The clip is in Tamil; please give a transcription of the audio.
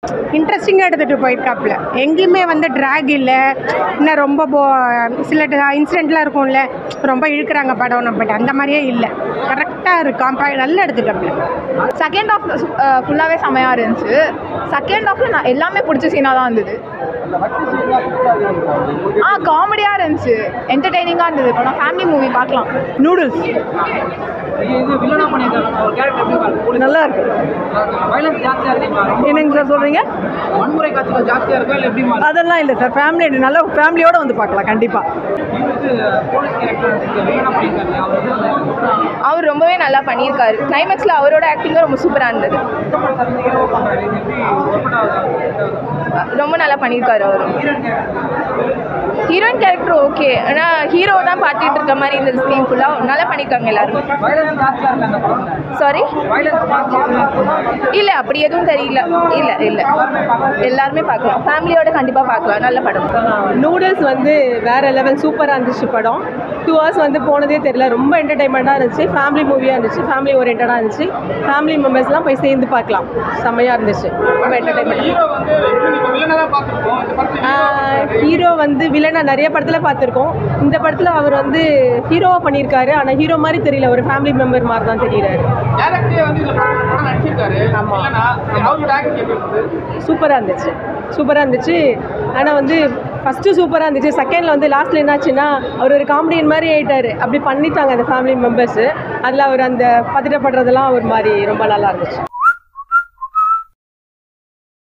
இன்ட்ரெஸ்டிங்காக எடுத்துகிட்டு போயிருக்காப்புல எங்கேயுமே வந்து ட்ராக் இல்லை இன்னும் ரொம்ப போ சில இன்சிடெண்ட்லாம் இருக்கும்ல ரொம்ப இழுக்கிறாங்க படம் பட் அந்த மாதிரியே இல்லை கரெக்டாக இருக்கான் ப- நல்லா எடுத்துட்டாப்புல செகண்ட் ஹாஃப் ஃபுல்லாகவே செமையாக இருந்துச்சு செகண்ட் ஹாஃபில் நான் எல்லாமே பிடிச்ச சீனாக தான் இருந்தது ஆ காமெடியாக இருந்துச்சு என்டர்டெய்னிங்காக இருந்தது இப்போ நான் ஃபேமிலி மூவி பார்க்கலாம் நூடுல்ஸ் நல்லா இருக்கு என்னங்க சார் சொல்றீங்க வன்முறை காட்சிகள் ஜாஸ்தியா இருக்கா இல்ல எப்படி அதெல்லாம் இல்லை சார் ஃபேமிலி நல்ல ஃபேமிலியோட வந்து பார்க்கலாம் கண்டிப்பா போலீஸ் கேரக்டர் வில்லனா பண்ணிருக்காரு அவர் அவர் ரொம்பவே நல்லா பண்ணியிருக்காரு கிளைமேக்ஸில் அவரோட ஆக்டிங்கும் ரொம்ப சூப்பராக இருந்தது ரொம்ப நல்லா பண்ணியிருக்காரு அவர் ஹீரோயின் கேரக்டர் ஓகே ஆனால் ஹீரோ தான் பார்த்துட்டு இருக்க மாதிரி இந்த ஸ்க்ரீன் ஃபுல்லாக நல்லா பண்ணியிருக்காங்க எல்லாரும் வயலன்ஸ் ஜாஸ்தியா இருக்கா அந்த படத்துல சாரி வயலன்ஸ் ஜாஸ்தியா இருக்கா இல்லை அப்படி எதுவும் தெரியல இல்லை இல்லை எல்லாருமே பார்க்கலாம் ஃபேமிலியோட கண்டிப்பாக பார்க்கலாம் நல்ல படம் நூடுல்ஸ் வந்து வேற லெவல் சூப்பராக இருந்துச்சு படம் டூ ஹவர்ஸ் வந்து போனதே தெரியல ரொம்ப என்டர்டைன்மெண்ட்டாக இருந்துச்சு ஃபேமிலி மூவியாக இருந்துச்சு ஃபேமிலி ஓரியன்டாக இருந்துச்சு ஃபேமிலி மெம்பர்ஸ்லாம் போய் சேர்ந்து பார்க்கலாம் செம்மையாக இருந்துச்சு ரொம்ப என்டர்டைன்மெண்ட் ஹீரோ வந்து வில்லனா தான் பார்த்துருக்கோம் இந்த படத்துல ஹீரோ வந்து வில்லனா நிறைய படத்தில் பார்த்துருக்கோம் இந்த படத்தில் அவர் வந்து ஹீரோவாக பண்ணியிருக்காரு ஆனால் ஹீரோ மாதிரி தெரியல ஒரு ஃபேமிலி மெம்பர் மாதிரி தான் தெரியுறாரு டேரக்டே வந்து இந்த படம் நடிச்சிருக்காரு இல்லைனா அவரோட ஆக்டிங் எப்படி இருந்தது சூப்பராக இருந்துச்சு சூப்பராக இருந்துச்சு ஆனால் வந்து ஃபஸ்ட்டு சூப்பராக இருந்துச்சு செகண்டில் வந்து லாஸ்ட்டில் என்னாச்சுன்னா அவர் ஒரு காமெடியன் மாதிரி ஆயிட்டாரு அப்படி பண்ணிட்டாங்க அந்த ஃபேமிலி மெம்பர்ஸு அதில் அவர் அந்த பதட்டப்படுறதெல்லாம் ஒரு மாதிரி ரொம்ப நல்லா இருந்துச்சு